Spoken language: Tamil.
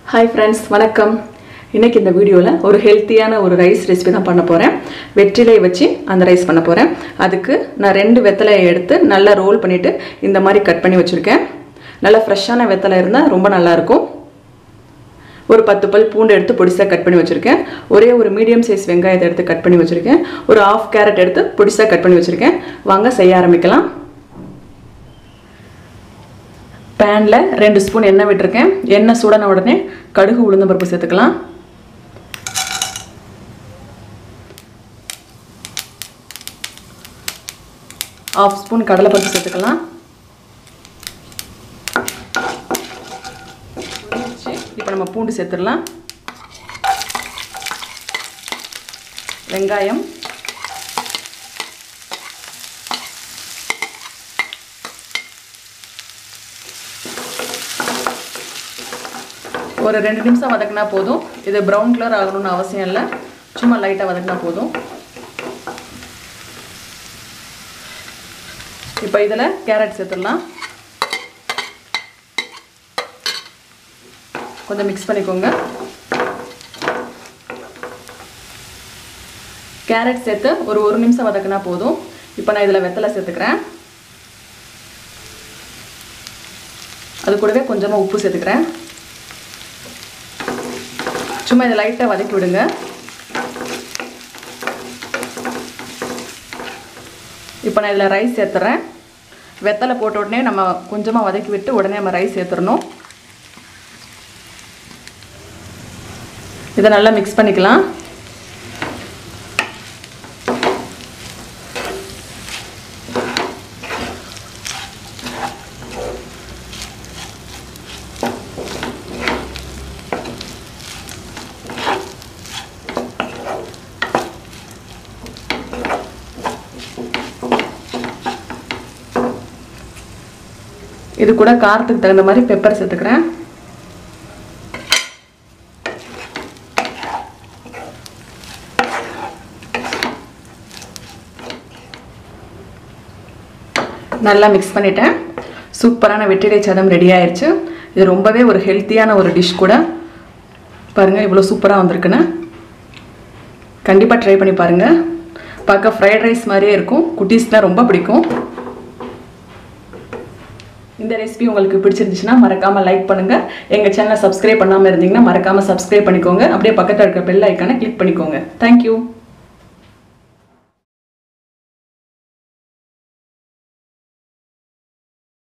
ஹாய் ஃப்ரெண்ட்ஸ் வணக்கம் இன்னைக்கு இந்த வீடியோவில் ஒரு ஹெல்த்தியான ஒரு ரைஸ் ரெசிபி தான் பண்ண போகிறேன் வெற்றிலை வச்சு அந்த ரைஸ் பண்ண போகிறேன் அதுக்கு நான் ரெண்டு வெத்தலையை எடுத்து நல்லா ரோல் பண்ணிவிட்டு இந்த மாதிரி கட் பண்ணி வச்சுருக்கேன் நல்லா ஃப்ரெஷ்ஷான வெத்தலை இருந்தால் ரொம்ப நல்லாயிருக்கும் ஒரு பத்து பல் பூண்டு எடுத்து பொடிசாக கட் பண்ணி வச்சுருக்கேன் ஒரே ஒரு மீடியம் சைஸ் வெங்காயத்தை எடுத்து கட் பண்ணி வச்சுருக்கேன் ஒரு ஆஃப் கேரட் எடுத்து பொடிசாக கட் பண்ணி வச்சுருக்கேன் வாங்க செய்ய ஆரம்பிக்கலாம் பேனில் ரெண்டு ஸ்பூன் எண்ணெய் விட்டுருக்கேன் எண்ணெய் சூடான உடனே கடுகு உளுந்த பருப்பு சேர்த்துக்கலாம் ஆஃப் ஸ்பூன் கடலைப்பருப்பு சேர்த்துக்கலாம் இப்போ நம்ம பூண்டு சேர்த்துடலாம் வெங்காயம் ஒரு ரெண்டு நிமிஷம் வதக்கினா போதும் இது ப்ரௌன் கலர் ஆகணும்னு அவசியம் இல்லை சும்மா லைட்டாக வதக்கினா போதும் இப்போ இதில் கேரட் சேர்த்துடலாம் கொஞ்சம் மிக்ஸ் பண்ணிக்கோங்க கேரட் சேர்த்து ஒரு ஒரு நிமிஷம் வதக்கினா போதும் இப்போ நான் இதில் வெத்தலை சேர்த்துக்கிறேன் அது கூடவே கொஞ்சமாக உப்பு சேர்த்துக்கிறேன் சும்மா இதை லைட்டாக வதக்கி விடுங்க இப்போ நான் இதில் ரைஸ் சேர்த்துறேன் வெத்தலை போட்ட உடனே நம்ம கொஞ்சமாக வதக்கி விட்டு உடனே நம்ம ரைஸ் சேர்த்துடணும் இதை நல்லா மிக்ஸ் பண்ணிக்கலாம் இது கூட காரத்துக்கு தகுந்த மாதிரி பெப்பர் சேர்த்துக்கிறேன் நல்லா மிக்ஸ் பண்ணிட்டேன் சூப்பரான வெற்றிலை சாதம் ரெடி ஆயிடுச்சு இது ரொம்பவே ஒரு ஹெல்த்தியான ஒரு டிஷ் கூட பாருங்கள் இவ்வளோ சூப்பராக வந்திருக்குன்னு கண்டிப்பாக ட்ரை பண்ணி பாருங்கள் பார்க்க ஃப்ரைட் ரைஸ் மாதிரியே இருக்கும் குட்டீஸ்லாம் ரொம்ப பிடிக்கும் இந்த ரெசிபி உங்களுக்கு பிடிச்சிருந்துச்சுன்னா மறக்காமல் லைக் பண்ணுங்கள் எங்கள் சேனலை சப்ஸ்கிரைப் பண்ணாமல் இருந்தீங்கன்னா மறக்காமல் சப்ஸ்கிரைப் பண்ணிக்கோங்க அப்படியே பக்கத்தில் இருக்க பெல் ஐக்கானை கிளிக் பண்ணிக்கோங்க தேங்க்யூ